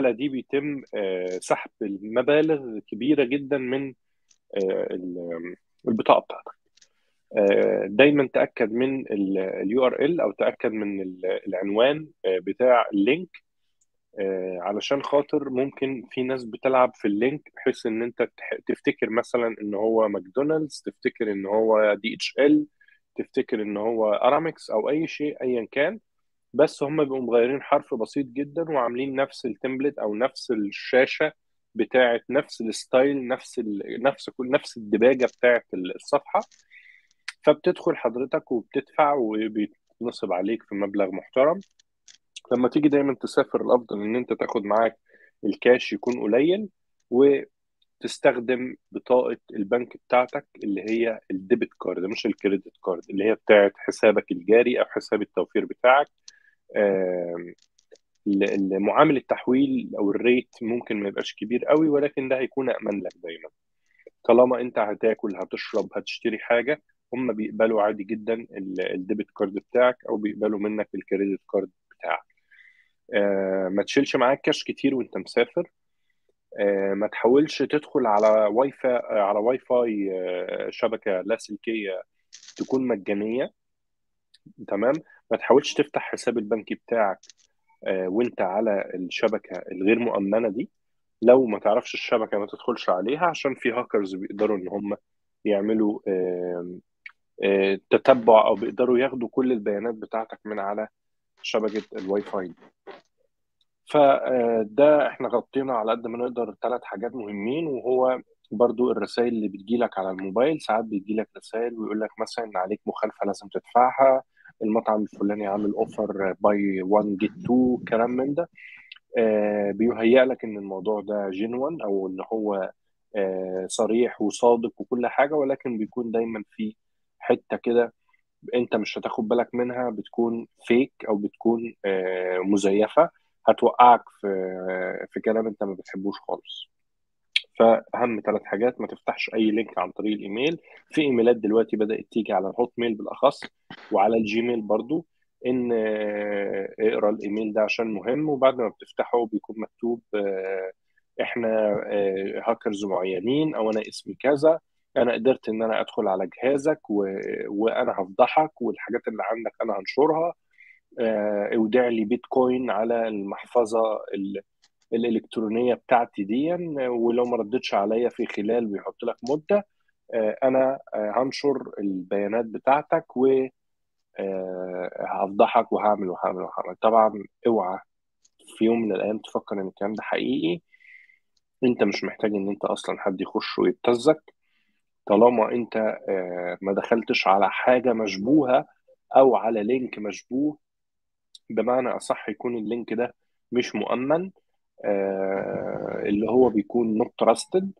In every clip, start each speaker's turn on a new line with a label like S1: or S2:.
S1: الحالة دي بيتم آه، سحب المبالغ كبيرة جدا من آه، ال- البطاقة بتاعتك آه، دايما تأكد من اليو ار ال او تأكد من ال- العنوان آه، بتاع اللينك آه، علشان خاطر ممكن في ناس بتلعب في اللينك بحيث ان انت تح- تفتكر مثلا ان هو ماكدونالدز تفتكر ان هو دي اتش ال تفتكر ان هو ارامكس او اي شيء ايا كان بس هم بيبقوا مغيرين حرف بسيط جدا وعاملين نفس التمبلت او نفس الشاشة بتاعت نفس الستايل نفس ال... نفس كل نفس الدباجة بتاعت الصفحة فبتدخل حضرتك وبتدفع وبيتنصب عليك في مبلغ محترم لما تيجي دايما تسافر الافضل ان انت تاخد معاك الكاش يكون قليل وتستخدم بطاقة البنك بتاعتك اللي هي الديبت كارد مش الكريدت كارد اللي هي بتاعت حسابك الجاري او حساب التوفير بتاعك آم، ال- ال- معامل التحويل او الريت ممكن ما يبقاش كبير قوي ولكن ده هيكون امن لك دايما طالما انت هتاكل هتشرب هتشتري حاجه هم بيقبلوا عادي جدا ال- الديبت كارد بتاعك او بيقبلوا منك الكريدت كارد بتاعك آه ما تشيلش معاك كاش كتير وانت مسافر آه ما تحاولش تدخل على واي فاي على واي فاي آه شبكه لاسلكيه تكون مجانيه تمام ما تحاولش تفتح حساب البنكي بتاعك آه، وانت على الشبكه الغير مؤمنه دي لو ما تعرفش الشبكه ما تدخلش عليها عشان في هاكرز بيقدروا ان هم يعملوا آم، آه، تتبع او بيقدروا ياخدوا كل البيانات بتاعتك من على شبكه الواي فاي فده احنا غطينا على قد ما نقدر ثلاث حاجات مهمين وهو برضو الرسائل اللي بتجيلك على الموبايل ساعات بيجيلك رسائل ويقول لك مثلا ان عليك مخالفة لازم تدفعها المطعم الفلاني عامل اوفر باي 1 جيت 2 كلام من ده آه، بيهيأ لك ان الموضوع ده جينوان او ان هو آه، صريح وصادق وكل حاجة ولكن بيكون دايما في حتة كده انت مش هتاخد بالك منها بتكون فيك او بتكون آه، مزيفة هتوقعك في في كلام انت ما بتحبوش خالص فاهم ثلاث حاجات ما تفتحش اي لينك عن طريق الايميل في ايميلات دلوقتي بدات تيجي على الهوت ميل بالاخص وعلى الجيميل برضو ان آه، اقرا الايميل ده عشان مهم وبعد ما بتفتحه بيكون مكتوب آه، احنا آه، هاكرز معينين او انا اسمي كذا انا قدرت ان انا ادخل على جهازك و... وانا هفضحك والحاجات اللي عندك انا هنشرها آه، اودع لي بيتكوين على المحفظه ال... الالكترونيه بتاعتي دي ولو ما ردتش عليا في خلال بيحط لك مده آه، انا آه، هنشر البيانات بتاعتك وهفضحك وهعمل وهعمل وهعمل طبعا اوعى في يوم من الايام تفكر ان الكلام ده حقيقي انت مش محتاج ان انت اصلا حد يخش ويبتزك طالما انت آه، ما دخلتش على حاجه مشبوهه او على لينك مشبوه بمعنى اصح يكون اللينك ده مش مؤمن آه، اللي هو بيكون نوت تراستد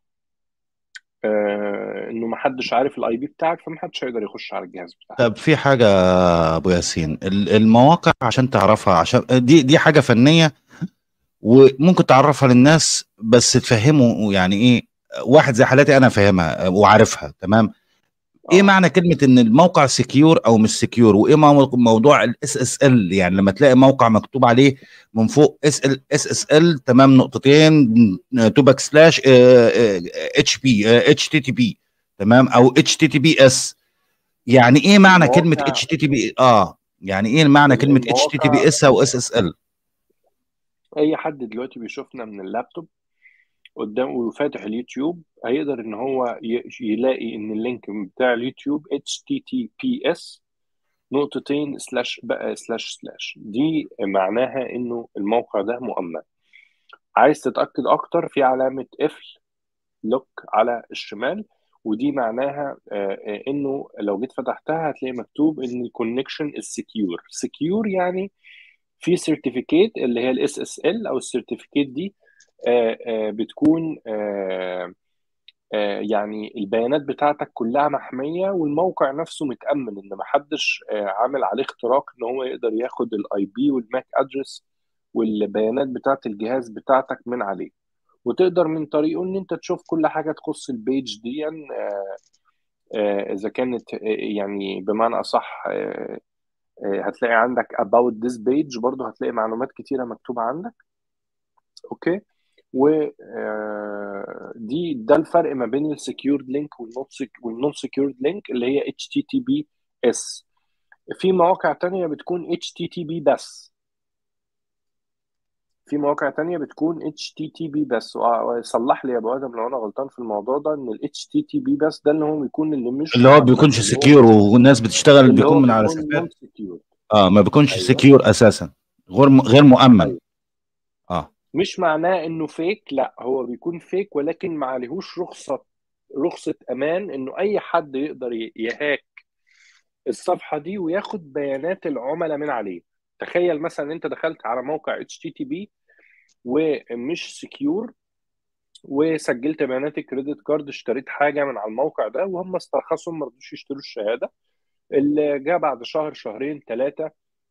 S1: انه ما حدش عارف الاي بي بتاعك فما حدش هيقدر يخش على الجهاز بتاعك
S2: طب في حاجة يا أبو ياسين ال- المواقع عشان تعرفها عشان دي دي حاجة فنية وممكن تعرفها للناس بس تفهموا يعني إيه واحد زي حالاتي أنا فاهمها وعارفها تمام إيه
S1: اه
S2: معنى كلمة إن الموقع سكيور أو مش سكيور وإيه مو- موضوع الاس اس ال يعني لما تلاقي موقع مكتوب عليه من فوق اس ال اس اس ال تمام نقطتين تو باك سلاش اتش بي اتش تي تي بي تمام او اتش تي تي بي اس يعني ايه معنى كلمه
S1: المواقع
S2: اتش تي تي بي اه يعني ايه معنى كلمه اتش تي تي
S1: المواقع
S2: بي اس او اس اس ال
S1: اي حد دلوقتي بيشوفنا من اللابتوب قدامه وفاتح اليوتيوب هيقدر ان هو ي- يلاقي ان اللينك بتاع اليوتيوب https نقطتين سلاش بقى سلاش سلاش دي معناها انه الموقع ده مؤمن عايز تتأكد اكتر في علامة قفل لوك على الشمال ودي معناها آه، آه، انه لو جيت فتحتها هتلاقي مكتوب ان الكونكشن سكيور سكيور يعني في سيرتيفيكيت اللي هي الاس اس ال او السيرتيفيكيت دي آه، آه، بتكون آه، آه، يعني البيانات بتاعتك كلها محمية والموقع نفسه متأمن ان محدش آه، عامل عليه اختراق ان هو يقدر ياخد الاي بي والماك ادرس والبيانات بتاعت الجهاز بتاعتك من عليه وتقدر من طريقه ان انت تشوف كل حاجة تخص البيج دي آه، آه، اذا كانت آه، يعني بمعنى اصح آه، آه، هتلاقي عندك about this page برضو هتلاقي معلومات كتيرة مكتوبة عندك اوكي و آه، دي ده الفرق ما بين السكيورد لينك والنون سكيورد لينك اللي هي اتش تي تي بي اس في مواقع تانية بتكون اتش تي تي بي بس في مواقع تانية بتكون اتش تي تي بي بس وصلح لي يا ابو ادم لو انا غلطان في الموضوع ده ان الاتش تي تي بي بس ده اللي هو بيكون اللي مش
S2: اللي هو بيكونش
S1: اللي هو
S2: سكيور والناس بتشتغل
S1: اللي هو
S2: بيكون من على
S1: بيكون
S2: سكيور
S1: نون سكيور
S2: اه ما بيكونش
S1: ايوه
S2: سكيور اساسا غير م... غير مؤمن
S1: ايوه
S2: اه
S1: مش معناه انه فيك لا هو بيكون فيك ولكن ما عليهوش رخصة رخصة امان انه اي حد يقدر ي- يهاك الصفحة دي وياخد بيانات العملاء من عليه تخيل مثلا انت دخلت على موقع اتش تي تي بي ومش سكيور وسجلت بيانات الكريدت كارد اشتريت حاجة من على الموقع ده وهم استرخصوا ما رضوش يشتروا الشهادة اللي جاء بعد شهر شهرين ثلاثة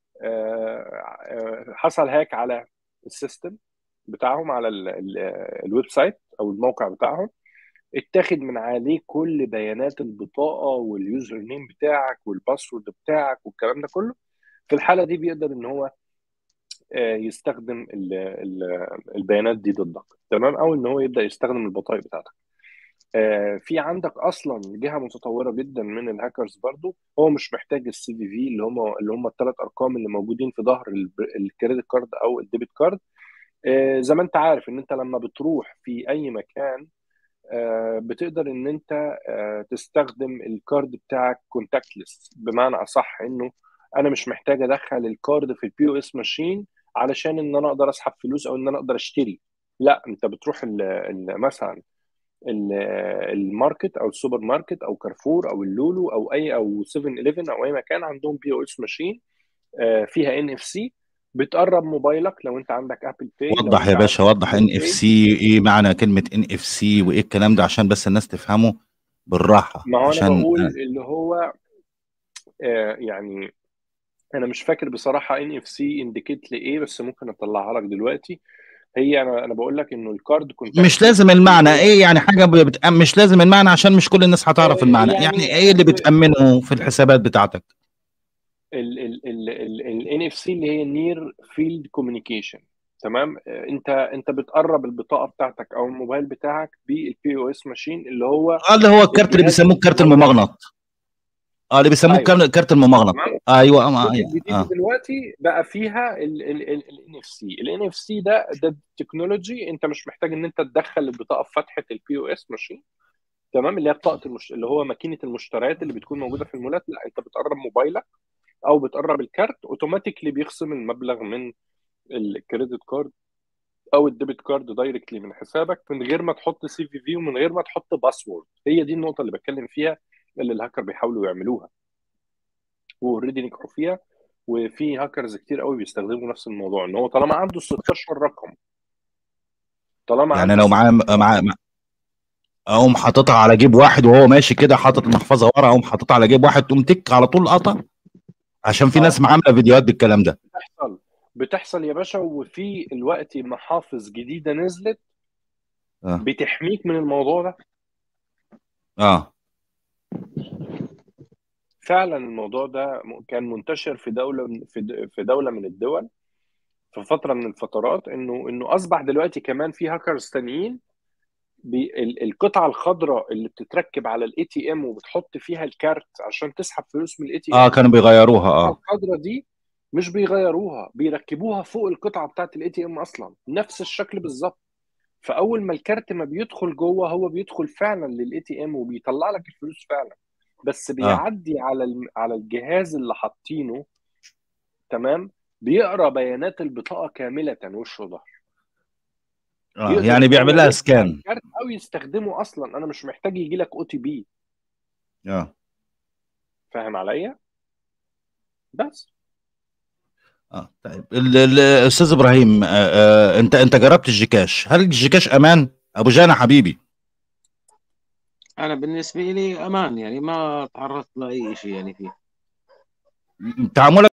S1: حصل هاك على السيستم بتاعهم على ال- ال- الويب سايت او الموقع بتاعهم اتاخد من عليه كل بيانات البطاقه واليوزر نيم بتاعك والباسورد بتاعك والكلام ده كله في الحاله دي بيقدر ان هو آه، يستخدم ال- ال- البيانات دي ضدك تمام او ان هو يبدا يستخدم البطايق بتاعتك آه، في عندك اصلا جهه متطوره جدا من الهاكرز برضو هو مش محتاج السي في في اللي هم اللي هم الثلاث ارقام اللي موجودين في ظهر الب- الكريدت كارد او الديبت كارد آه، زي ما انت عارف ان انت لما بتروح في اي مكان آه، بتقدر ان انت آه، تستخدم الكارد بتاعك كونتاكتلس بمعنى اصح انه انا مش محتاج ادخل الكارد في البي او اس ماشين علشان ان انا اقدر اسحب فلوس او ان انا اقدر اشتري لا انت بتروح ال ال مثلا ال- الماركت او السوبر ماركت او كارفور او اللولو او اي او 7 11 او اي مكان عندهم بي او اس ماشين فيها ان اف سي بتقرب موبايلك لو انت عندك ابل باي لو
S2: وضح
S1: انت
S2: يا باشا
S1: عندك
S2: وضح
S1: جوجل
S2: ان اف
S1: باي
S2: سي ايه معنى كلمة ان اف سي وايه الكلام ده عشان بس الناس تفهمه بالراحة
S1: ما هو انا
S2: عشان
S1: بقول اللي هو آه، يعني انا مش فاكر بصراحه ان اف سي انديكيت لايه بس ممكن اطلعها لك دلوقتي هي انا انا بقول لك انه الكارد
S2: مش
S1: كونتاكتلس
S2: لازم
S1: دي
S2: المعنى
S1: هي
S2: ايه يعني حاجة بتأم مش لازم المعنى عشان مش كل الناس هتعرف
S1: آه،
S2: المعنى يعني
S1: يعني
S2: ايه اللي بتأمنه في الحسابات بتاعتك
S1: الان اف سي اللي هي نير فيلد كوميونيكيشن تمام آه، انت انت بتقرب البطاقه بتاعتك او الموبايل بتاعك بالبي او اس ماشين اللي هو
S2: اه اللي هو الكارت اللي
S1: الجهاز
S2: بيسموه الكارت
S1: الموجود
S2: الممغنط اه اللي بيسموه
S1: ايوه
S2: الكار- الكارت الممغنط
S1: تمام
S2: ايوه اه
S1: الجزء
S2: ايوه
S1: الجديد
S2: اه
S1: دلوقتي بقى فيها الان اف سي الان اف سي ده ده تكنولوجي انت مش محتاج ان انت تدخل البطاقه في فتحه البي او اس ماشين تمام اللي هي بطاقه المش... اللي هو ماكينه المشتريات اللي بتكون موجوده في المولات لا انت بتقرب موبايلك او بتقرب الكارت اوتوماتيكلي بيخصم المبلغ من الكريدت كارد او الديبت كارد دايركتلي من حسابك من غير ما تحط سي في في ومن غير ما تحط باسورد هي دي النقطه اللي بتكلم فيها اللي الهاكر بيحاولوا يعملوها واوريدي نجحوا فيها وفي هاكرز كتير قوي بيستخدموا نفس الموضوع ان هو طالما عنده 16 رقم طالما
S2: يعني
S1: عنده
S2: لو معاه
S1: 16
S2: معاه
S1: رقم
S2: اقوم حاططها على جيب واحد وهو ماشي كده حاطط المحفظه ورا اقوم حاططها على جيب واحد تقوم تك على طول قطع عشان في ناس
S1: اه
S2: عامله فيديوهات بالكلام ده
S1: بتحصل بتحصل يا باشا وفي الوقت محافظ جديده نزلت
S2: اه
S1: بتحميك من الموضوع ده
S2: اه
S1: فعلا الموضوع ده م- كان منتشر في دوله من- في د- في دوله من الدول في فتره من الفترات انه انه اصبح دلوقتي كمان في هاكرز تانيين بي- ال- القطعه الخضراء اللي بتتركب على الاي تي ام وبتحط فيها الكارت عشان تسحب فلوس من الاي تي
S2: اه
S1: ام
S2: كانوا بيغيروها
S1: القطعه
S2: اه
S1: الخضراء دي مش بيغيروها بيركبوها فوق القطعه بتاعت الاي تي ام اصلا نفس الشكل بالظبط فاول ما الكارت ما بيدخل جوه هو بيدخل فعلا للاي تي ام وبيطلع لك الفلوس فعلا بس
S2: اه
S1: بيعدي على الم- على الجهاز اللي حاطينه تمام بيقرا بيانات البطاقه كامله وش وظهر
S2: اه
S1: يقدر
S2: يعني
S1: ان
S2: بيعمل
S1: هو
S2: لها
S1: يفتح
S2: سكان
S1: الكارت او يستخدمه اصلا انا مش محتاج يجي لك او تي بي
S2: اه
S1: فاهم عليا بس
S2: اه طيب ال- ال- الاستاذ ابراهيم آه آه انت انت جربت الجيكاش هل الجيكاش امان ابو جانا حبيبي
S3: انا بالنسبه لي امان يعني ما تعرضت لاي شيء يعني فيه
S2: تعاملك